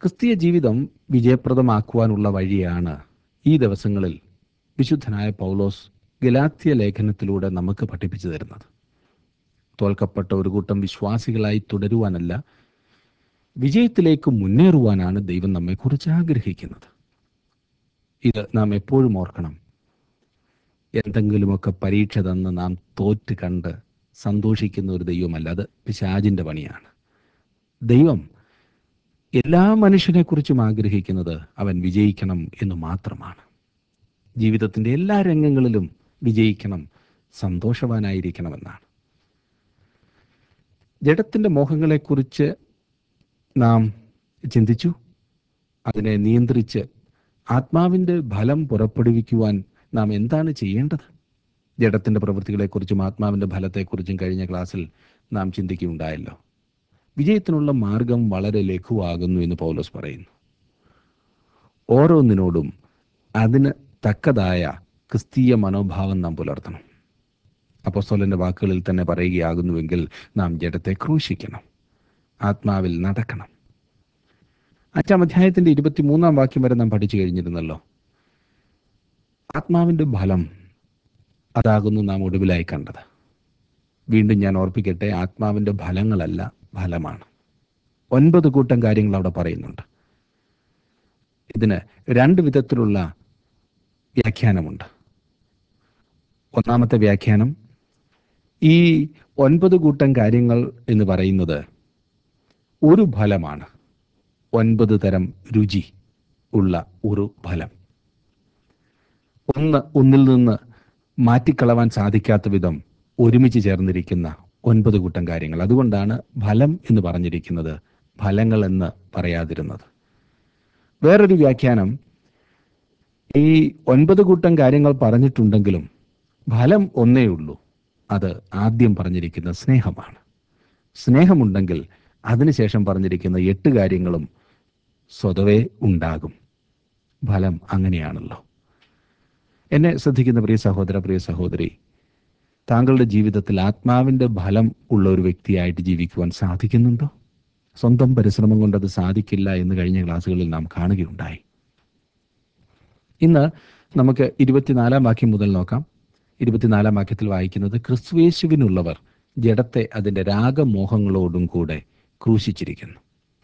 ക്രിസ്തീയ ജീവിതം വിജയപ്രദമാക്കുവാനുള്ള വഴിയാണ് ഈ ദിവസങ്ങളിൽ വിശുദ്ധനായ പൗലോസ് ഗലാത്യ ലേഖനത്തിലൂടെ നമുക്ക് പഠിപ്പിച്ചു തരുന്നത് തോൽക്കപ്പെട്ട ഒരു കൂട്ടം വിശ്വാസികളായി തുടരുവാനല്ല വിജയത്തിലേക്ക് മുന്നേറുവാനാണ് ദൈവം നമ്മെക്കുറിച്ച് ആഗ്രഹിക്കുന്നത് ഇത് നാം എപ്പോഴും ഓർക്കണം എന്തെങ്കിലുമൊക്കെ പരീക്ഷ തന്ന് നാം തോറ്റ് കണ്ട് സന്തോഷിക്കുന്ന ഒരു ദൈവമല്ല അത് പിശാജിന്റെ പണിയാണ് ദൈവം എല്ലാ മനുഷ്യനെക്കുറിച്ചും ആഗ്രഹിക്കുന്നത് അവൻ വിജയിക്കണം എന്ന് മാത്രമാണ് ജീവിതത്തിൻ്റെ എല്ലാ രംഗങ്ങളിലും വിജയിക്കണം സന്തോഷവാനായിരിക്കണമെന്നാണ് ജഡത്തിൻ്റെ മോഹങ്ങളെക്കുറിച്ച് നാം ചിന്തിച്ചു അതിനെ നിയന്ത്രിച്ച് ആത്മാവിൻ്റെ ഫലം പുറപ്പെടുവിക്കുവാൻ നാം എന്താണ് ചെയ്യേണ്ടത് ജഡത്തിൻ്റെ പ്രവൃത്തികളെക്കുറിച്ചും ആത്മാവിൻ്റെ ഫലത്തെക്കുറിച്ചും കഴിഞ്ഞ ക്ലാസ്സിൽ നാം ചിന്തിക്കുകയുണ്ടായല്ലോ വിജയത്തിനുള്ള മാർഗം വളരെ ലഘുവാകുന്നു എന്ന് പൗലോസ് പറയുന്നു ഓരോന്നിനോടും അതിന് തക്കതായ ക്രിസ്തീയ മനോഭാവം നാം പുലർത്തണം അപ്പോസ്തലന്റെ വാക്കുകളിൽ തന്നെ പറയുകയാകുന്നുവെങ്കിൽ നാം ജഡത്തെ ക്രൂശിക്കണം ആത്മാവിൽ നടക്കണം അഞ്ചാം അധ്യായത്തിന്റെ ഇരുപത്തിമൂന്നാം വാക്യം വരെ നാം പഠിച്ചു കഴിഞ്ഞിരുന്നല്ലോ ആത്മാവിന്റെ ഫലം അതാകുന്നു നാം ഒടുവിലായി കണ്ടത് വീണ്ടും ഞാൻ ഓർപ്പിക്കട്ടെ ആത്മാവിന്റെ ഫലങ്ങളല്ല ഫലമാണ് ഒൻപത് കൂട്ടം കാര്യങ്ങൾ അവിടെ പറയുന്നുണ്ട് ഇതിന് രണ്ട് വിധത്തിലുള്ള വ്യാഖ്യാനമുണ്ട് ഒന്നാമത്തെ വ്യാഖ്യാനം ഈ ഒൻപത് കൂട്ടം കാര്യങ്ങൾ എന്ന് പറയുന്നത് ഒരു ഫലമാണ് ഒൻപത് തരം രുചി ഉള്ള ഒരു ഫലം ഒന്ന് ഒന്നിൽ നിന്ന് മാറ്റിക്കളവാൻ സാധിക്കാത്ത വിധം ഒരുമിച്ച് ചേർന്നിരിക്കുന്ന ഒൻപത് കൂട്ടം കാര്യങ്ങൾ അതുകൊണ്ടാണ് ഫലം എന്ന് പറഞ്ഞിരിക്കുന്നത് ഫലങ്ങൾ എന്ന് പറയാതിരുന്നത് വേറൊരു വ്യാഖ്യാനം ഈ ഒൻപത് കൂട്ടം കാര്യങ്ങൾ പറഞ്ഞിട്ടുണ്ടെങ്കിലും ഫലം ഒന്നേ ഉള്ളൂ അത് ആദ്യം പറഞ്ഞിരിക്കുന്ന സ്നേഹമാണ് സ്നേഹമുണ്ടെങ്കിൽ അതിനുശേഷം പറഞ്ഞിരിക്കുന്ന എട്ട് കാര്യങ്ങളും സ്വതവേ ഉണ്ടാകും ഫലം അങ്ങനെയാണല്ലോ എന്നെ ശ്രദ്ധിക്കുന്ന പ്രിയ സഹോദര പ്രിയ സഹോദരി താങ്കളുടെ ജീവിതത്തിൽ ആത്മാവിൻ്റെ ഫലം ഉള്ള ഒരു വ്യക്തിയായിട്ട് ജീവിക്കുവാൻ സാധിക്കുന്നുണ്ടോ സ്വന്തം പരിശ്രമം കൊണ്ട് അത് സാധിക്കില്ല എന്ന് കഴിഞ്ഞ ക്ലാസ്സുകളിൽ നാം കാണുകയുണ്ടായി ഇന്ന് നമുക്ക് ഇരുപത്തിനാലാം വാക്യം മുതൽ നോക്കാം ഇരുപത്തിനാലാം വാക്യത്തിൽ വായിക്കുന്നത് ക്രിസ്തുവേശുവിനുള്ളവർ ജഡത്തെ അതിൻ്റെ രാഗമോഹങ്ങളോടും കൂടെ ക്രൂശിച്ചിരിക്കുന്നു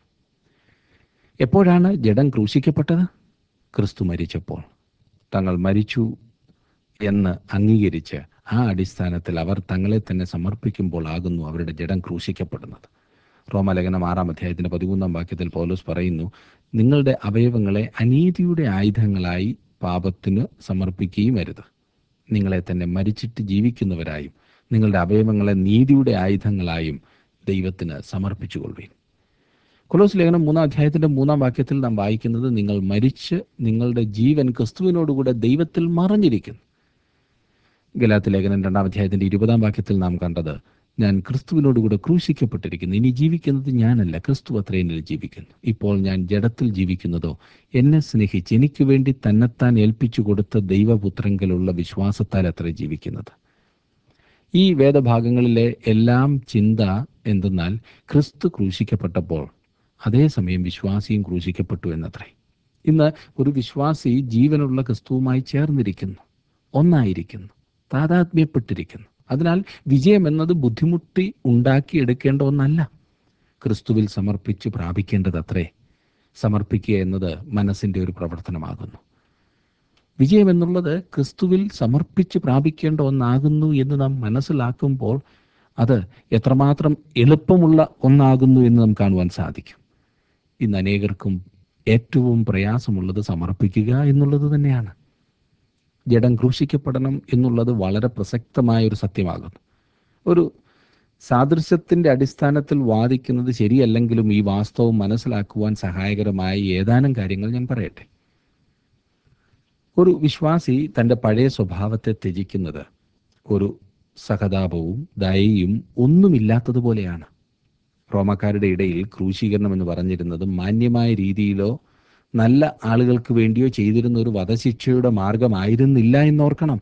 എപ്പോഴാണ് ജഡം ക്രൂശിക്കപ്പെട്ടത് ക്രിസ്തു മരിച്ചപ്പോൾ തങ്ങൾ മരിച്ചു എന്ന് അംഗീകരിച്ച് ആ അടിസ്ഥാനത്തിൽ അവർ തങ്ങളെ തന്നെ സമർപ്പിക്കുമ്പോൾ ആകുന്നു അവരുടെ ജഡം ക്രൂശിക്കപ്പെടുന്നത് റോമലേഖനം ആറാം അധ്യായത്തിന്റെ പതിമൂന്നാം വാക്യത്തിൽ പൗലോസ് പറയുന്നു നിങ്ങളുടെ അവയവങ്ങളെ അനീതിയുടെ ആയുധങ്ങളായി പാപത്തിന് സമർപ്പിക്കുകയും അരുത് നിങ്ങളെ തന്നെ മരിച്ചിട്ട് ജീവിക്കുന്നവരായും നിങ്ങളുടെ അവയവങ്ങളെ നീതിയുടെ ആയുധങ്ങളായും ദൈവത്തിന് സമർപ്പിച്ചുകൊള്ളുകയും കൊലോസ് ലേഖനം മൂന്നാം അധ്യായത്തിന്റെ മൂന്നാം വാക്യത്തിൽ നാം വായിക്കുന്നത് നിങ്ങൾ മരിച്ച് നിങ്ങളുടെ ജീവൻ ക്രിസ്തുവിനോടുകൂടെ ദൈവത്തിൽ മറഞ്ഞിരിക്കുന്നു ഗലാത്ത് ലേഖനം രണ്ടാം അധ്യായത്തിന്റെ ഇരുപതാം വാക്യത്തിൽ നാം കണ്ടത് ഞാൻ ക്രിസ്തുവിനോടുകൂടെ ക്രൂശിക്കപ്പെട്ടിരിക്കുന്നു ഇനി ജീവിക്കുന്നത് ഞാനല്ല ക്രിസ്തു അത്ര എന്നിൽ ജീവിക്കുന്നു ഇപ്പോൾ ഞാൻ ജഡത്തിൽ ജീവിക്കുന്നതോ എന്നെ സ്നേഹിച്ച് എനിക്ക് വേണ്ടി തന്നെത്താൻ ഏൽപ്പിച്ചു കൊടുത്ത ദൈവപുത്രങ്കലുള്ള വിശ്വാസത്താൽ അത്ര ജീവിക്കുന്നത് ഈ വേദഭാഗങ്ങളിലെ എല്ലാം ചിന്ത എന്തെന്നാൽ ക്രിസ്തു ക്രൂശിക്കപ്പെട്ടപ്പോൾ അതേസമയം വിശ്വാസിയും ക്രൂശിക്കപ്പെട്ടു എന്നത്രേ ഇന്ന് ഒരു വിശ്വാസി ജീവനുള്ള ക്രിസ്തുവുമായി ചേർന്നിരിക്കുന്നു ഒന്നായിരിക്കുന്നു താതാത്മ്യപ്പെട്ടിരിക്കുന്നു അതിനാൽ വിജയം എന്നത് ബുദ്ധിമുട്ടി ഉണ്ടാക്കിയെടുക്കേണ്ട ഒന്നല്ല ക്രിസ്തുവിൽ സമർപ്പിച്ച് പ്രാപിക്കേണ്ടത് അത്രേ സമർപ്പിക്കുക എന്നത് മനസ്സിൻ്റെ ഒരു പ്രവർത്തനമാകുന്നു വിജയം എന്നുള്ളത് ക്രിസ്തുവിൽ സമർപ്പിച്ച് പ്രാപിക്കേണ്ട ഒന്നാകുന്നു എന്ന് നാം മനസ്സിലാക്കുമ്പോൾ അത് എത്രമാത്രം എളുപ്പമുള്ള ഒന്നാകുന്നു എന്ന് നാം കാണുവാൻ സാധിക്കും ഇന്ന് അനേകർക്കും ഏറ്റവും പ്രയാസമുള്ളത് സമർപ്പിക്കുക എന്നുള്ളത് തന്നെയാണ് ജഡം ക്രൂശിക്കപ്പെടണം എന്നുള്ളത് വളരെ പ്രസക്തമായ ഒരു സത്യമാകുന്നു ഒരു സാദൃശ്യത്തിന്റെ അടിസ്ഥാനത്തിൽ വാദിക്കുന്നത് ശരിയല്ലെങ്കിലും ഈ വാസ്തവം മനസ്സിലാക്കുവാൻ സഹായകരമായ ഏതാനും കാര്യങ്ങൾ ഞാൻ പറയട്ടെ ഒരു വിശ്വാസി തൻ്റെ പഴയ സ്വഭാവത്തെ ത്യജിക്കുന്നത് ഒരു സഹതാപവും ദയയും ഒന്നുമില്ലാത്തതുപോലെയാണ് റോമക്കാരുടെ ഇടയിൽ ക്രൂശീകരണം എന്ന് പറഞ്ഞിരുന്നത് മാന്യമായ രീതിയിലോ നല്ല ആളുകൾക്ക് വേണ്ടിയോ ചെയ്തിരുന്ന ഒരു വധശിക്ഷയുടെ മാർഗമായിരുന്നില്ല എന്നോർക്കണം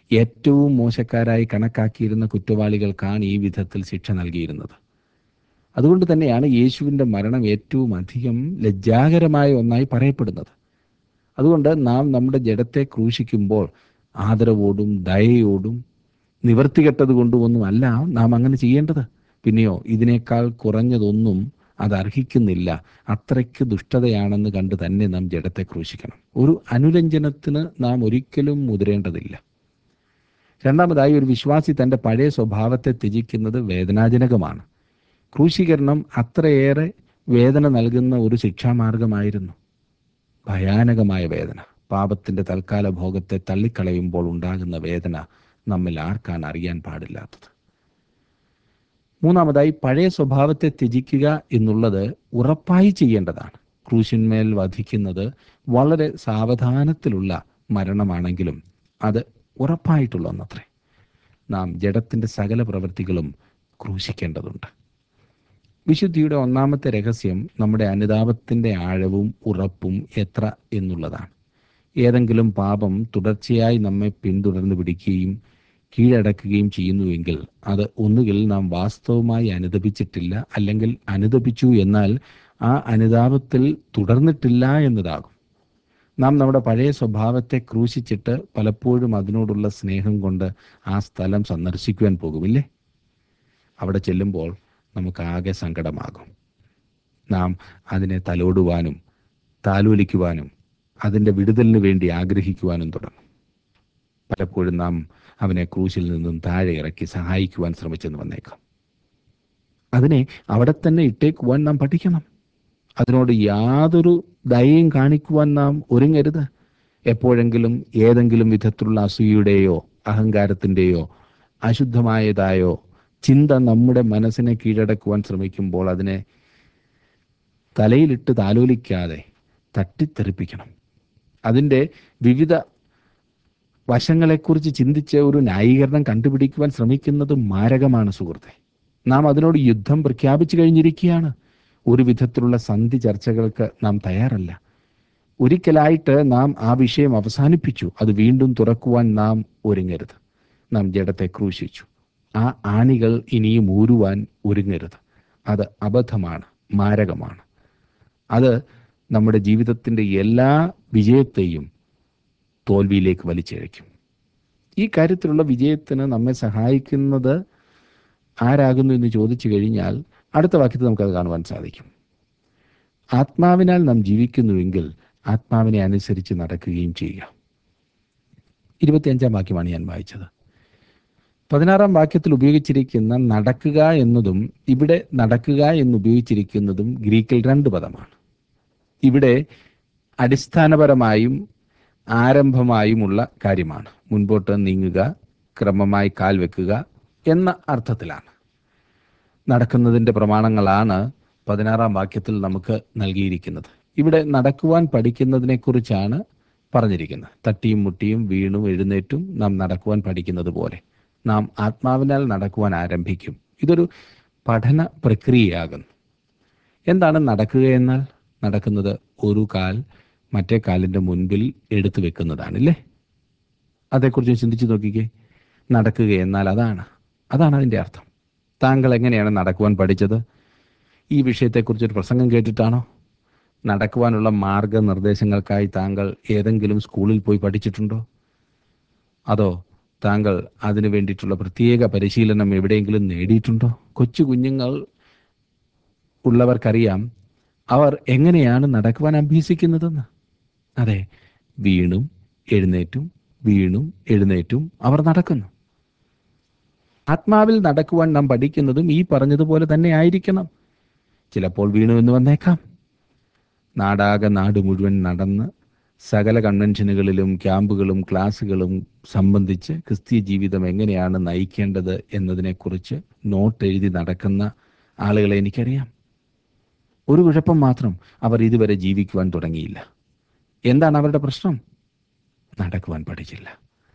ഏറ്റവും മോശക്കാരായി കണക്കാക്കിയിരുന്ന കുറ്റവാളികൾക്കാണ് ഈ വിധത്തിൽ ശിക്ഷ നൽകിയിരുന്നത് അതുകൊണ്ട് തന്നെയാണ് യേശുവിൻ്റെ മരണം ഏറ്റവും അധികം ലജ്ജാകരമായ ഒന്നായി പറയപ്പെടുന്നത് അതുകൊണ്ട് നാം നമ്മുടെ ജഡത്തെ ക്രൂശിക്കുമ്പോൾ ആദരവോടും ദയയോടും നിവർത്തികെട്ടത് കൊണ്ടുമൊന്നും അല്ല നാം അങ്ങനെ ചെയ്യേണ്ടത് പിന്നെയോ ഇതിനേക്കാൾ കുറഞ്ഞതൊന്നും അത് അർഹിക്കുന്നില്ല അത്രയ്ക്ക് ദുഷ്ടതയാണെന്ന് കണ്ട് തന്നെ നാം ജഡത്തെ ക്രൂശിക്കണം ഒരു അനുരഞ്ജനത്തിന് നാം ഒരിക്കലും മുതിരേണ്ടതില്ല രണ്ടാമതായി ഒരു വിശ്വാസി തൻ്റെ പഴയ സ്വഭാവത്തെ ത്യജിക്കുന്നത് വേദനാജനകമാണ് ക്രൂശീകരണം അത്രയേറെ വേദന നൽകുന്ന ഒരു ശിക്ഷാമാർഗമായിരുന്നു ഭയാനകമായ വേദന പാപത്തിന്റെ തൽക്കാല ഭോഗത്തെ തള്ളിക്കളയുമ്പോൾ ഉണ്ടാകുന്ന വേദന നമ്മിൽ ആർക്കാണ് അറിയാൻ പാടില്ലാത്തത് മൂന്നാമതായി പഴയ സ്വഭാവത്തെ ത്യജിക്കുക എന്നുള്ളത് ഉറപ്പായി ചെയ്യേണ്ടതാണ് ക്രൂശിന്മേൽ വധിക്കുന്നത് വളരെ സാവധാനത്തിലുള്ള മരണമാണെങ്കിലും അത് ഉറപ്പായിട്ടുള്ള ഒന്നത്രേ നാം ജഡത്തിന്റെ സകല പ്രവൃത്തികളും ക്രൂശിക്കേണ്ടതുണ്ട് വിശുദ്ധിയുടെ ഒന്നാമത്തെ രഹസ്യം നമ്മുടെ അനുതാപത്തിന്റെ ആഴവും ഉറപ്പും എത്ര എന്നുള്ളതാണ് ഏതെങ്കിലും പാപം തുടർച്ചയായി നമ്മെ പിന്തുടർന്ന് പിടിക്കുകയും കീഴടക്കുകയും ചെയ്യുന്നുവെങ്കിൽ അത് ഒന്നുകിൽ നാം വാസ്തവമായി അനുദപിച്ചിട്ടില്ല അല്ലെങ്കിൽ അനുദപിച്ചു എന്നാൽ ആ അനുതാപത്തിൽ തുടർന്നിട്ടില്ല എന്നതാകും നാം നമ്മുടെ പഴയ സ്വഭാവത്തെ ക്രൂശിച്ചിട്ട് പലപ്പോഴും അതിനോടുള്ള സ്നേഹം കൊണ്ട് ആ സ്ഥലം സന്ദർശിക്കുവാൻ പോകുമില്ലേ അവിടെ ചെല്ലുമ്പോൾ നമുക്ക് ആകെ സങ്കടമാകും നാം അതിനെ തലോടുവാനും താലോലിക്കുവാനും അതിൻ്റെ വിടുതലിന് വേണ്ടി ആഗ്രഹിക്കുവാനും തുടങ്ങും പലപ്പോഴും നാം അവനെ ക്രൂശിൽ നിന്നും താഴെ ഇറക്കി സഹായിക്കുവാൻ ശ്രമിച്ചെന്ന് വന്നേക്കാം അതിനെ അവിടെ തന്നെ ഇട്ടേക്കുവാൻ നാം പഠിക്കണം അതിനോട് യാതൊരു ദയയും കാണിക്കുവാൻ നാം ഒരുങ്ങരുത് എപ്പോഴെങ്കിലും ഏതെങ്കിലും വിധത്തിലുള്ള അസൂയയുടെയോ അഹങ്കാരത്തിൻ്റെയോ അശുദ്ധമായതായോ ചിന്ത നമ്മുടെ മനസ്സിനെ കീഴടക്കുവാൻ ശ്രമിക്കുമ്പോൾ അതിനെ തലയിലിട്ട് താലോലിക്കാതെ തട്ടിത്തെറിപ്പിക്കണം അതിൻ്റെ വിവിധ വശങ്ങളെക്കുറിച്ച് ചിന്തിച്ച് ഒരു ന്യായീകരണം കണ്ടുപിടിക്കുവാൻ ശ്രമിക്കുന്നത് മാരകമാണ് സുഹൃത്തെ നാം അതിനോട് യുദ്ധം പ്രഖ്യാപിച്ചു കഴിഞ്ഞിരിക്കുകയാണ് ഒരു വിധത്തിലുള്ള സന്ധി ചർച്ചകൾക്ക് നാം തയ്യാറല്ല ഒരിക്കലായിട്ട് നാം ആ വിഷയം അവസാനിപ്പിച്ചു അത് വീണ്ടും തുറക്കുവാൻ നാം ഒരുങ്ങരുത് നാം ജഡത്തെ ക്രൂശിച്ചു ആ ആണികൾ ഇനിയും ഊരുവാൻ ഒരുങ്ങരുത് അത് അബദ്ധമാണ് മാരകമാണ് അത് നമ്മുടെ ജീവിതത്തിൻ്റെ എല്ലാ വിജയത്തെയും തോൽവിയിലേക്ക് വലിച്ചിഴയ്ക്കും ഈ കാര്യത്തിലുള്ള വിജയത്തിന് നമ്മെ സഹായിക്കുന്നത് ആരാകുന്നു എന്ന് ചോദിച്ചു കഴിഞ്ഞാൽ അടുത്ത വാക്യത്തിൽ നമുക്കത് കാണുവാൻ സാധിക്കും ആത്മാവിനാൽ നാം ജീവിക്കുന്നുവെങ്കിൽ ആത്മാവിനെ അനുസരിച്ച് നടക്കുകയും ചെയ്യുക ഇരുപത്തിയഞ്ചാം വാക്യമാണ് ഞാൻ വായിച്ചത് പതിനാറാം വാക്യത്തിൽ ഉപയോഗിച്ചിരിക്കുന്ന നടക്കുക എന്നതും ഇവിടെ നടക്കുക എന്ന് ഉപയോഗിച്ചിരിക്കുന്നതും ഗ്രീക്കിൽ രണ്ട് പദമാണ് ഇവിടെ അടിസ്ഥാനപരമായും ആരംഭമായുമുള്ള കാര്യമാണ് മുൻപോട്ട് നീങ്ങുക ക്രമമായി കാൽ വെക്കുക എന്ന അർത്ഥത്തിലാണ് നടക്കുന്നതിൻ്റെ പ്രമാണങ്ങളാണ് പതിനാറാം വാക്യത്തിൽ നമുക്ക് നൽകിയിരിക്കുന്നത് ഇവിടെ നടക്കുവാൻ പഠിക്കുന്നതിനെക്കുറിച്ചാണ് പറഞ്ഞിരിക്കുന്നത് തട്ടിയും മുട്ടിയും വീണും എഴുന്നേറ്റും നാം നടക്കുവാൻ പഠിക്കുന്നത് പോലെ നാം ആത്മാവിനാൽ നടക്കുവാൻ ആരംഭിക്കും ഇതൊരു പഠന പ്രക്രിയയാകുന്നു എന്താണ് നടക്കുക എന്നാൽ നടക്കുന്നത് ഒരു കാൽ മറ്റേ കാലിൻ്റെ മുൻപിൽ എടുത്തു വെക്കുന്നതാണല്ലേ അതേക്കുറിച്ച് ചിന്തിച്ചു നോക്കിക്കേ നടക്കുക എന്നാൽ അതാണ് അതാണ് അതിൻ്റെ അർത്ഥം താങ്കൾ എങ്ങനെയാണ് നടക്കുവാൻ പഠിച്ചത് ഈ വിഷയത്തെക്കുറിച്ചൊരു പ്രസംഗം കേട്ടിട്ടാണോ നടക്കുവാനുള്ള മാർഗനിർദ്ദേശങ്ങൾക്കായി താങ്കൾ ഏതെങ്കിലും സ്കൂളിൽ പോയി പഠിച്ചിട്ടുണ്ടോ അതോ താങ്കൾ അതിനു വേണ്ടിയിട്ടുള്ള പ്രത്യേക പരിശീലനം എവിടെയെങ്കിലും നേടിയിട്ടുണ്ടോ കൊച്ചു കുഞ്ഞുങ്ങൾ ഉള്ളവർക്കറിയാം അവർ എങ്ങനെയാണ് നടക്കുവാൻ അഭ്യസിക്കുന്നതെന്ന് അതെ വീണും എഴുന്നേറ്റും വീണും എഴുന്നേറ്റും അവർ നടക്കുന്നു ആത്മാവിൽ നടക്കുവാൻ നാം പഠിക്കുന്നതും ഈ പറഞ്ഞതുപോലെ തന്നെ ആയിരിക്കണം ചിലപ്പോൾ വീണു എന്ന് വന്നേക്കാം നാടാകെ നാട് മുഴുവൻ നടന്ന് സകല കൺവെൻഷനുകളിലും ക്യാമ്പുകളും ക്ലാസ്സുകളും സംബന്ധിച്ച് ക്രിസ്തീയ ജീവിതം എങ്ങനെയാണ് നയിക്കേണ്ടത് എന്നതിനെക്കുറിച്ച് നോട്ട് എഴുതി നടക്കുന്ന ആളുകളെ എനിക്കറിയാം ഒരു കുഴപ്പം മാത്രം അവർ ഇതുവരെ ജീവിക്കുവാൻ തുടങ്ങിയില്ല എന്താണ് അവരുടെ പ്രശ്നം നടക്കുവാൻ പഠിച്ചില്ല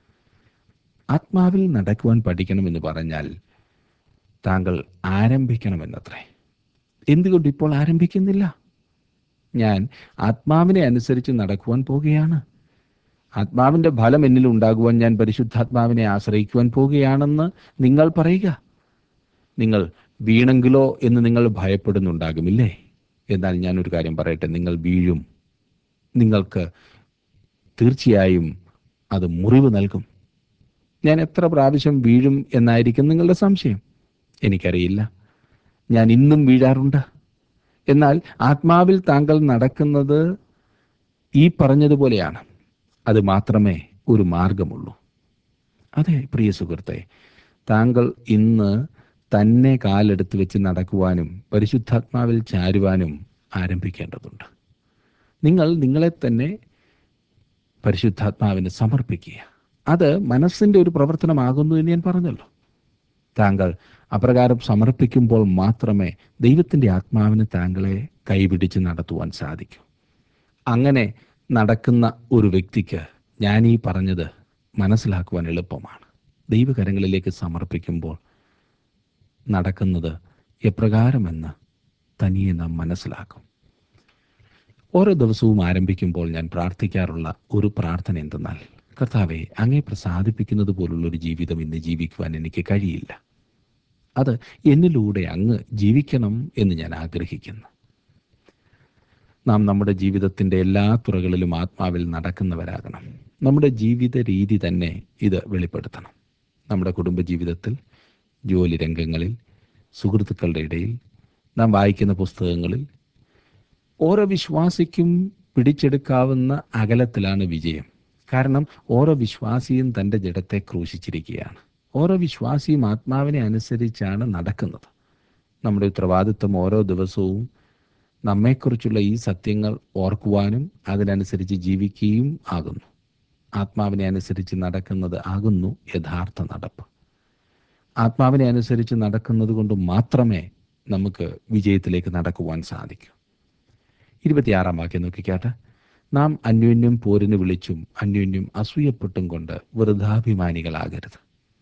ആത്മാവിൽ നടക്കുവാൻ പഠിക്കണമെന്ന് പറഞ്ഞാൽ താങ്കൾ ആരംഭിക്കണമെന്നത്രേ എന്തുകൊണ്ട് ഇപ്പോൾ ആരംഭിക്കുന്നില്ല ഞാൻ ആത്മാവിനെ അനുസരിച്ച് നടക്കുവാൻ പോകുകയാണ് ആത്മാവിൻ്റെ ഫലം എന്നിൽ ഉണ്ടാകുവാൻ ഞാൻ പരിശുദ്ധാത്മാവിനെ ആശ്രയിക്കുവാൻ പോകുകയാണെന്ന് നിങ്ങൾ പറയുക നിങ്ങൾ വീണെങ്കിലോ എന്ന് നിങ്ങൾ ഭയപ്പെടുന്നുണ്ടാകുമില്ലേ എന്നാൽ ഞാനൊരു കാര്യം പറയട്ടെ നിങ്ങൾ വീഴും നിങ്ങൾക്ക് തീർച്ചയായും അത് മുറിവ് നൽകും ഞാൻ എത്ര പ്രാവശ്യം വീഴും എന്നായിരിക്കും നിങ്ങളുടെ സംശയം എനിക്കറിയില്ല ഞാൻ ഇന്നും വീഴാറുണ്ട് എന്നാൽ ആത്മാവിൽ താങ്കൾ നടക്കുന്നത് ഈ പറഞ്ഞതുപോലെയാണ് അത് മാത്രമേ ഒരു മാർഗമുള്ളൂ അതെ പ്രിയ സുഹൃത്തെ താങ്കൾ ഇന്ന് തന്നെ കാലെടുത്ത് വെച്ച് നടക്കുവാനും പരിശുദ്ധാത്മാവിൽ ചാരുവാനും ആരംഭിക്കേണ്ടതുണ്ട് നിങ്ങൾ നിങ്ങളെ തന്നെ പരിശുദ്ധാത്മാവിന് സമർപ്പിക്കുക അത് മനസ്സിൻ്റെ ഒരു പ്രവർത്തനമാകുന്നു എന്ന് ഞാൻ പറഞ്ഞല്ലോ താങ്കൾ അപ്രകാരം സമർപ്പിക്കുമ്പോൾ മാത്രമേ ദൈവത്തിൻ്റെ ആത്മാവിന് താങ്കളെ കൈപിടിച്ച് നടത്തുവാൻ സാധിക്കൂ അങ്ങനെ നടക്കുന്ന ഒരു വ്യക്തിക്ക് ഞാൻ ഈ പറഞ്ഞത് മനസ്സിലാക്കുവാൻ എളുപ്പമാണ് ദൈവകരങ്ങളിലേക്ക് സമർപ്പിക്കുമ്പോൾ നടക്കുന്നത് എപ്രകാരമെന്ന് തനിയെ നാം മനസ്സിലാക്കും ഓരോ ദിവസവും ആരംഭിക്കുമ്പോൾ ഞാൻ പ്രാർത്ഥിക്കാറുള്ള ഒരു പ്രാർത്ഥന എന്തെന്നാൽ കർത്താവെ അങ്ങേ പ്രസാദിപ്പിക്കുന്നത് പോലുള്ള ഒരു ജീവിതം ഇന്ന് ജീവിക്കുവാൻ എനിക്ക് കഴിയില്ല അത് എന്നിലൂടെ അങ്ങ് ജീവിക്കണം എന്ന് ഞാൻ ആഗ്രഹിക്കുന്നു നാം നമ്മുടെ ജീവിതത്തിൻ്റെ എല്ലാ തുറകളിലും ആത്മാവിൽ നടക്കുന്നവരാകണം നമ്മുടെ ജീവിത രീതി തന്നെ ഇത് വെളിപ്പെടുത്തണം നമ്മുടെ കുടുംബജീവിതത്തിൽ ജോലി രംഗങ്ങളിൽ സുഹൃത്തുക്കളുടെ ഇടയിൽ നാം വായിക്കുന്ന പുസ്തകങ്ങളിൽ ഓരോ വിശ്വാസിക്കും പിടിച്ചെടുക്കാവുന്ന അകലത്തിലാണ് വിജയം കാരണം ഓരോ വിശ്വാസിയും തൻ്റെ ജഡത്തെ ക്രൂശിച്ചിരിക്കുകയാണ് ഓരോ വിശ്വാസിയും ആത്മാവിനെ അനുസരിച്ചാണ് നടക്കുന്നത് നമ്മുടെ ഉത്തരവാദിത്വം ഓരോ ദിവസവും നമ്മെക്കുറിച്ചുള്ള ഈ സത്യങ്ങൾ ഓർക്കുവാനും അതിനനുസരിച്ച് ജീവിക്കുകയും ആകുന്നു ആത്മാവിനെ അനുസരിച്ച് നടക്കുന്നത് ആകുന്നു യഥാർത്ഥ നടപ്പ് ആത്മാവിനെ അനുസരിച്ച് നടക്കുന്നത് കൊണ്ട് മാത്രമേ നമുക്ക് വിജയത്തിലേക്ക് നടക്കുവാൻ സാധിക്കൂ ഇരുപത്തിയാറാം വാക്യം നോക്കിക്കാട്ടെ നാം അന്യോന്യം പോരിന് വിളിച്ചും അന്യോന്യം അസൂയപ്പെട്ടും കൊണ്ട് വൃദ്ധാഭിമാനികളാകരുത്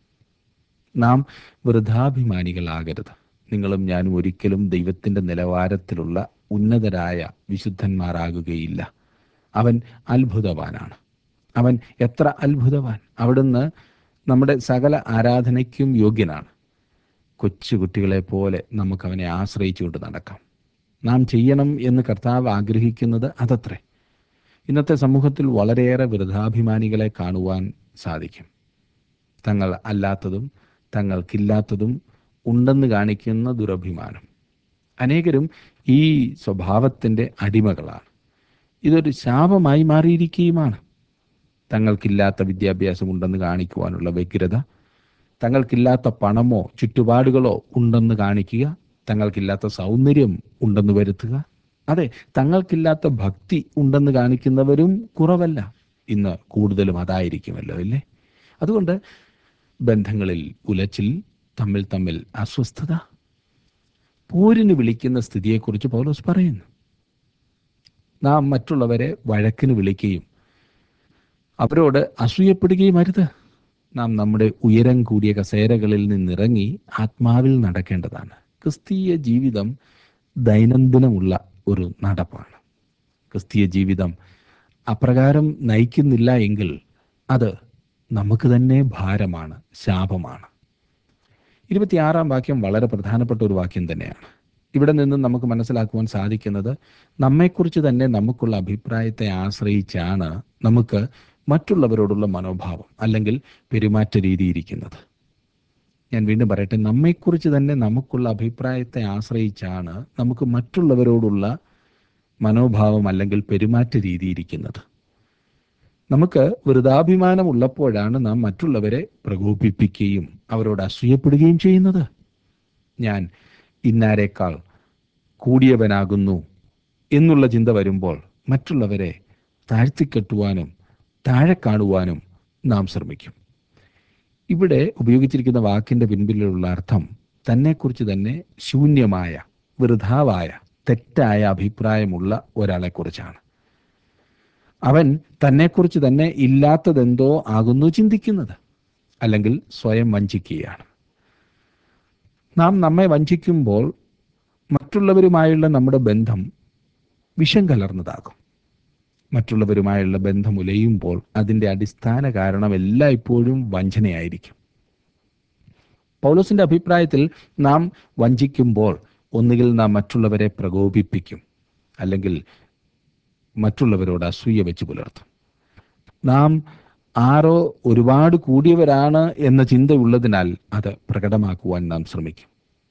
നാം വൃദ്ധാഭിമാനികളാകരുത് നിങ്ങളും ഞാനും ഒരിക്കലും ദൈവത്തിൻ്റെ നിലവാരത്തിലുള്ള ഉന്നതരായ വിശുദ്ധന്മാരാകുകയില്ല അവൻ അത്ഭുതവാനാണ് അവൻ എത്ര അത്ഭുതവാൻ അവിടുന്ന് നമ്മുടെ സകല ആരാധനയ്ക്കും യോഗ്യനാണ് കൊച്ചു കുട്ടികളെ പോലെ നമുക്ക് അവനെ ആശ്രയിച്ചുകൊണ്ട് നടക്കാം നാം ചെയ്യണം എന്ന് കർത്താവ് ആഗ്രഹിക്കുന്നത് അതത്രേ ഇന്നത്തെ സമൂഹത്തിൽ വളരെയേറെ വൃദ്ധാഭിമാനികളെ കാണുവാൻ സാധിക്കും തങ്ങൾ അല്ലാത്തതും തങ്ങൾക്കില്ലാത്തതും ഉണ്ടെന്ന് കാണിക്കുന്ന ദുരഭിമാനം അനേകരും ഈ സ്വഭാവത്തിൻ്റെ അടിമകളാണ് ഇതൊരു ശാപമായി മാറിയിരിക്കുകയുമാണ് തങ്ങൾക്കില്ലാത്ത വിദ്യാഭ്യാസം ഉണ്ടെന്ന് കാണിക്കുവാനുള്ള വ്യഗ്രത തങ്ങൾക്കില്ലാത്ത പണമോ ചുറ്റുപാടുകളോ ഉണ്ടെന്ന് കാണിക്കുക തങ്ങൾക്കില്ലാത്ത സൗന്ദര്യം ഉണ്ടെന്ന് വരുത്തുക അതെ തങ്ങൾക്കില്ലാത്ത ഭക്തി ഉണ്ടെന്ന് കാണിക്കുന്നവരും കുറവല്ല ഇന്ന് കൂടുതലും അതായിരിക്കുമല്ലോ അല്ലേ അതുകൊണ്ട് ബന്ധങ്ങളിൽ ഉലച്ചിൽ തമ്മിൽ തമ്മിൽ അസ്വസ്ഥത പോരിന് വിളിക്കുന്ന സ്ഥിതിയെക്കുറിച്ച് പൗലോസ് പറയുന്നു നാം മറ്റുള്ളവരെ വഴക്കിന് വിളിക്കുകയും അവരോട് അസൂയപ്പെടുകയും അരുത് നാം നമ്മുടെ ഉയരം കൂടിയ കസേരകളിൽ നിന്നിറങ്ങി ആത്മാവിൽ നടക്കേണ്ടതാണ് ക്രിസ്തീയ ജീവിതം ദൈനംദിനമുള്ള ഒരു നടപ്പാണ് ക്രിസ്തീയ ജീവിതം അപ്രകാരം നയിക്കുന്നില്ല എങ്കിൽ അത് നമുക്ക് തന്നെ ഭാരമാണ് ശാപമാണ് ഇരുപത്തിയാറാം വാക്യം വളരെ പ്രധാനപ്പെട്ട ഒരു വാക്യം തന്നെയാണ് ഇവിടെ നിന്ന് നമുക്ക് മനസ്സിലാക്കുവാൻ സാധിക്കുന്നത് നമ്മെക്കുറിച്ച് തന്നെ നമുക്കുള്ള അഭിപ്രായത്തെ ആശ്രയിച്ചാണ് നമുക്ക് മറ്റുള്ളവരോടുള്ള മനോഭാവം അല്ലെങ്കിൽ പെരുമാറ്റ രീതി ഇരിക്കുന്നത് ഞാൻ വീണ്ടും പറയട്ടെ നമ്മെക്കുറിച്ച് തന്നെ നമുക്കുള്ള അഭിപ്രായത്തെ ആശ്രയിച്ചാണ് നമുക്ക് മറ്റുള്ളവരോടുള്ള മനോഭാവം അല്ലെങ്കിൽ പെരുമാറ്റ രീതി ഇരിക്കുന്നത് നമുക്ക് വൃതാഭിമാനം ഉള്ളപ്പോഴാണ് നാം മറ്റുള്ളവരെ പ്രകോപിപ്പിക്കുകയും അവരോട് അസൂയപ്പെടുകയും ചെയ്യുന്നത് ഞാൻ ഇന്നാരേക്കാൾ കൂടിയവനാകുന്നു എന്നുള്ള ചിന്ത വരുമ്പോൾ മറ്റുള്ളവരെ താഴ്ത്തിക്കെട്ടുവാനും താഴെ കാണുവാനും നാം ശ്രമിക്കും ഇവിടെ ഉപയോഗിച്ചിരിക്കുന്ന വാക്കിന്റെ പിൻപിലുള്ള അർത്ഥം തന്നെക്കുറിച്ച് തന്നെ ശൂന്യമായ വൃഥാവായ തെറ്റായ അഭിപ്രായമുള്ള ഒരാളെക്കുറിച്ചാണ് അവൻ തന്നെക്കുറിച്ച് തന്നെ ഇല്ലാത്തതെന്തോ ആകുന്നു ചിന്തിക്കുന്നത് അല്ലെങ്കിൽ സ്വയം വഞ്ചിക്കുകയാണ് നാം നമ്മെ വഞ്ചിക്കുമ്പോൾ മറ്റുള്ളവരുമായുള്ള നമ്മുടെ ബന്ധം വിഷം കലർന്നതാകും മറ്റുള്ളവരുമായുള്ള ബന്ധം ഉലയുമ്പോൾ അതിൻ്റെ അടിസ്ഥാന കാരണം എല്ലായ്പ്പോഴും വഞ്ചനയായിരിക്കും പൗലോസിന്റെ അഭിപ്രായത്തിൽ നാം വഞ്ചിക്കുമ്പോൾ ഒന്നുകിൽ നാം മറ്റുള്ളവരെ പ്രകോപിപ്പിക്കും അല്ലെങ്കിൽ മറ്റുള്ളവരോട് അസൂയ വെച്ച് പുലർത്തും നാം ആരോ ഒരുപാട് കൂടിയവരാണ് എന്ന ചിന്തയുള്ളതിനാൽ അത് പ്രകടമാക്കുവാൻ നാം ശ്രമിക്കും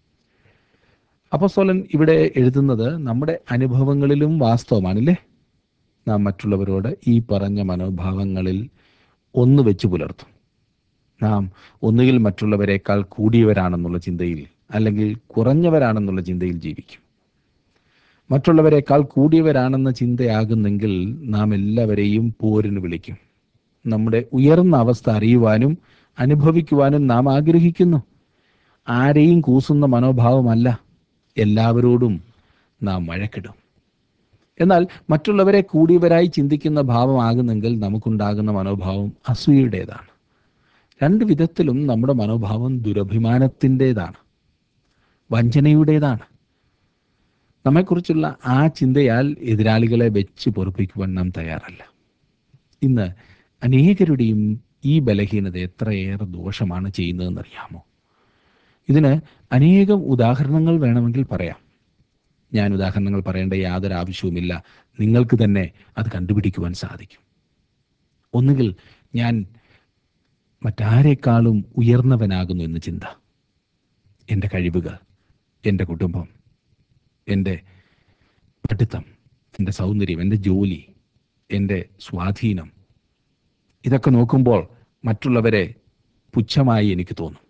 അപ്പോസ്തലൻ ഇവിടെ എഴുതുന്നത് നമ്മുടെ അനുഭവങ്ങളിലും വാസ്തവമാണല്ലേ നാം മറ്റുള്ളവരോട് ഈ പറഞ്ഞ മനോഭാവങ്ങളിൽ ഒന്ന് വെച്ച് പുലർത്തും നാം ഒന്നുകിൽ മറ്റുള്ളവരെക്കാൾ കൂടിയവരാണെന്നുള്ള ചിന്തയിൽ അല്ലെങ്കിൽ കുറഞ്ഞവരാണെന്നുള്ള ചിന്തയിൽ ജീവിക്കും മറ്റുള്ളവരെക്കാൾ കൂടിയവരാണെന്ന ചിന്തയാകുന്നെങ്കിൽ നാം എല്ലാവരെയും പോരിന് വിളിക്കും നമ്മുടെ ഉയർന്ന അവസ്ഥ അറിയുവാനും അനുഭവിക്കുവാനും നാം ആഗ്രഹിക്കുന്നു ആരെയും കൂസുന്ന മനോഭാവമല്ല എല്ലാവരോടും നാം വഴക്കിടും എന്നാൽ മറ്റുള്ളവരെ കൂടിയവരായി ചിന്തിക്കുന്ന ഭാവമാകുന്നെങ്കിൽ നമുക്കുണ്ടാകുന്ന മനോഭാവം അസൂയയുടേതാണ് രണ്ട് വിധത്തിലും നമ്മുടെ മനോഭാവം ദുരഭിമാനത്തിൻ്റെതാണ് വഞ്ചനയുടേതാണ് നമ്മെക്കുറിച്ചുള്ള ആ ചിന്തയാൽ എതിരാളികളെ വെച്ച് പൊറുപ്പിക്കുവാൻ നാം തയ്യാറല്ല ഇന്ന് അനേകരുടെയും ഈ ബലഹീനത എത്രയേറെ ദോഷമാണ് ചെയ്യുന്നതെന്നറിയാമോ ഇതിന് അനേകം ഉദാഹരണങ്ങൾ വേണമെങ്കിൽ പറയാം ഞാൻ ഉദാഹരണങ്ങൾ പറയേണ്ട യാതൊരു ആവശ്യവുമില്ല നിങ്ങൾക്ക് തന്നെ അത് കണ്ടുപിടിക്കുവാൻ സാധിക്കും ഒന്നുകിൽ ഞാൻ മറ്റാരേക്കാളും ഉയർന്നവനാകുന്നു എന്ന് ചിന്ത എൻ്റെ കഴിവുകൾ എൻ്റെ കുടുംബം എൻ്റെ പഠിത്തം എൻ്റെ സൗന്ദര്യം എൻ്റെ ജോലി എൻ്റെ സ്വാധീനം ഇതൊക്കെ നോക്കുമ്പോൾ മറ്റുള്ളവരെ പുച്ഛമായി എനിക്ക് തോന്നും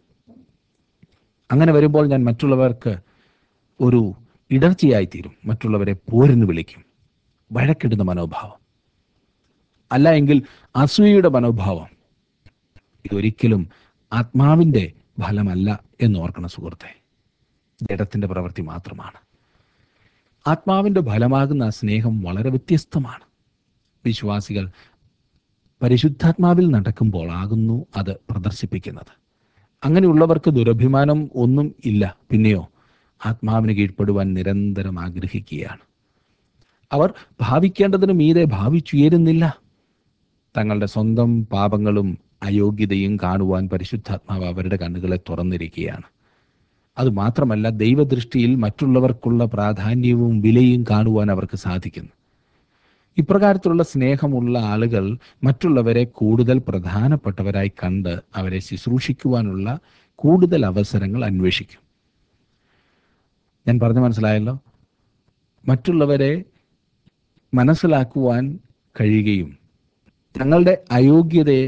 അങ്ങനെ വരുമ്പോൾ ഞാൻ മറ്റുള്ളവർക്ക് ഒരു ഇടർച്ചയായി തീരും മറ്റുള്ളവരെ പോരെന്ന് വിളിക്കും വഴക്കിടുന്ന മനോഭാവം അല്ല എങ്കിൽ അസൂയയുടെ മനോഭാവം ഇതൊരിക്കലും ആത്മാവിൻ്റെ ഫലമല്ല എന്ന് ഓർക്കണം സുഹൃത്തെ ജഡത്തിന്റെ പ്രവൃത്തി മാത്രമാണ് ആത്മാവിന്റെ ഫലമാകുന്ന ആ സ്നേഹം വളരെ വ്യത്യസ്തമാണ് വിശ്വാസികൾ പരിശുദ്ധാത്മാവിൽ നടക്കുമ്പോൾ ആകുന്നു അത് പ്രദർശിപ്പിക്കുന്നത് അങ്ങനെയുള്ളവർക്ക് ദുരഭിമാനം ഒന്നും ഇല്ല പിന്നെയോ ആത്മാവിന് കീഴ്പ്പെടുവാൻ നിരന്തരം ആഗ്രഹിക്കുകയാണ് അവർ ഭാവിക്കേണ്ടതിന് മീതെ ഭാവിച്ചുയരുന്നില്ല തങ്ങളുടെ സ്വന്തം പാപങ്ങളും അയോഗ്യതയും കാണുവാൻ പരിശുദ്ധാത്മാവ് അവരുടെ കണ്ണുകളെ തുറന്നിരിക്കുകയാണ് അതുമാത്രമല്ല ദൈവദൃഷ്ടിയിൽ മറ്റുള്ളവർക്കുള്ള പ്രാധാന്യവും വിലയും കാണുവാൻ അവർക്ക് സാധിക്കുന്നു ഇപ്രകാരത്തിലുള്ള സ്നേഹമുള്ള ആളുകൾ മറ്റുള്ളവരെ കൂടുതൽ പ്രധാനപ്പെട്ടവരായി കണ്ട് അവരെ ശുശ്രൂഷിക്കുവാനുള്ള കൂടുതൽ അവസരങ്ങൾ അന്വേഷിക്കും ഞാൻ പറഞ്ഞു മനസ്സിലായല്ലോ മറ്റുള്ളവരെ മനസ്സിലാക്കുവാൻ കഴിയുകയും തങ്ങളുടെ അയോഗ്യതയെ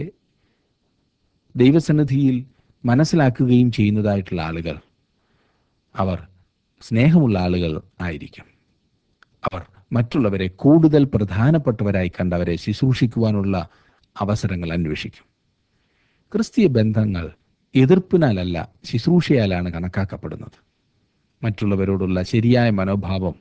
ദൈവസന്നിധിയിൽ മനസ്സിലാക്കുകയും ചെയ്യുന്നതായിട്ടുള്ള ആളുകൾ അവർ സ്നേഹമുള്ള ആളുകൾ ആയിരിക്കും അവർ മറ്റുള്ളവരെ കൂടുതൽ പ്രധാനപ്പെട്ടവരായി കണ്ടവരെ ശുശ്രൂഷിക്കുവാനുള്ള അവസരങ്ങൾ അന്വേഷിക്കും ക്രിസ്തീയ ബന്ധങ്ങൾ എതിർപ്പിനാലല്ല ശുശ്രൂഷയാലാണ് കണക്കാക്കപ്പെടുന്നത് മറ്റുള്ളവരോടുള്ള ശരിയായ മനോഭാവം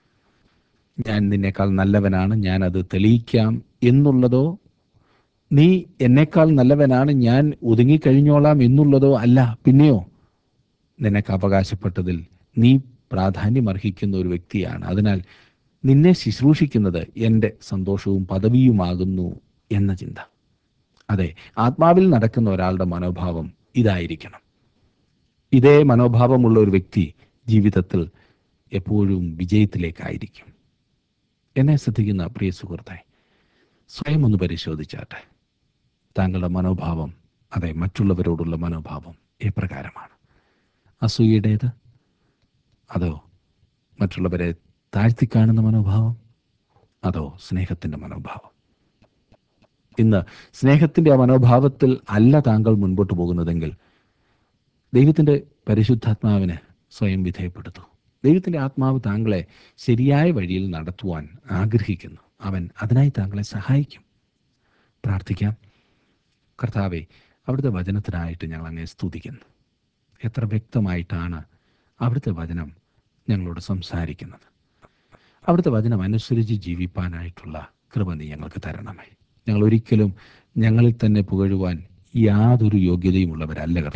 ഞാൻ നിന്നേക്കാൾ നല്ലവനാണ് ഞാൻ അത് തെളിയിക്കാം എന്നുള്ളതോ നീ എന്നേക്കാൾ നല്ലവനാണ് ഞാൻ ഒതുങ്ങിക്കഴിഞ്ഞോളാം എന്നുള്ളതോ അല്ല പിന്നെയോ നിനക്ക് അവകാശപ്പെട്ടതിൽ നീ പ്രാധാന്യമർഹിക്കുന്ന ഒരു വ്യക്തിയാണ് അതിനാൽ നിന്നെ ശുശ്രൂഷിക്കുന്നത് എൻ്റെ സന്തോഷവും പദവിയുമാകുന്നു എന്ന ചിന്ത അതെ ആത്മാവിൽ നടക്കുന്ന ഒരാളുടെ മനോഭാവം ഇതായിരിക്കണം ഇതേ മനോഭാവമുള്ള ഒരു വ്യക്തി ജീവിതത്തിൽ എപ്പോഴും വിജയത്തിലേക്കായിരിക്കും എന്നെ ശ്രദ്ധിക്കുന്ന പ്രിയ സുഹൃത്തെ സ്വയം ഒന്ന് പരിശോധിച്ചാട്ടെ താങ്കളുടെ മനോഭാവം അതെ മറ്റുള്ളവരോടുള്ള മനോഭാവം എപ്രകാരമാണ് അസൂയയുടേത് അതോ മറ്റുള്ളവരെ താഴ്ത്തിക്കാണുന്ന മനോഭാവം അതോ സ്നേഹത്തിൻ്റെ മനോഭാവം ഇന്ന് സ്നേഹത്തിൻ്റെ ആ മനോഭാവത്തിൽ അല്ല താങ്കൾ മുൻപോട്ട് പോകുന്നതെങ്കിൽ ദൈവത്തിൻ്റെ പരിശുദ്ധാത്മാവിന് സ്വയം വിധേയപ്പെടുത്തു ദൈവത്തിൻ്റെ ആത്മാവ് താങ്കളെ ശരിയായ വഴിയിൽ നടത്തുവാൻ ആഗ്രഹിക്കുന്നു അവൻ അതിനായി താങ്കളെ സഹായിക്കും പ്രാർത്ഥിക്കാം കർത്താവെ അവിടുത്തെ വചനത്തിനായിട്ട് ഞങ്ങൾ അങ്ങേ സ്തുതിക്കുന്നു എത്ര വ്യക്തമായിട്ടാണ് അവിടുത്തെ വചനം ഞങ്ങളോട് സംസാരിക്കുന്നത് അവിടുത്തെ വചനം അനുസരിച്ച് ജീവിപ്പാനായിട്ടുള്ള കൃപ നീ ഞങ്ങൾക്ക് തരണമേ ഞങ്ങൾ ഒരിക്കലും ഞങ്ങളിൽ തന്നെ പുകഴുവാൻ യാതൊരു യോഗ്യതയും ഉള്ളവരല്ല കർത്താവേ.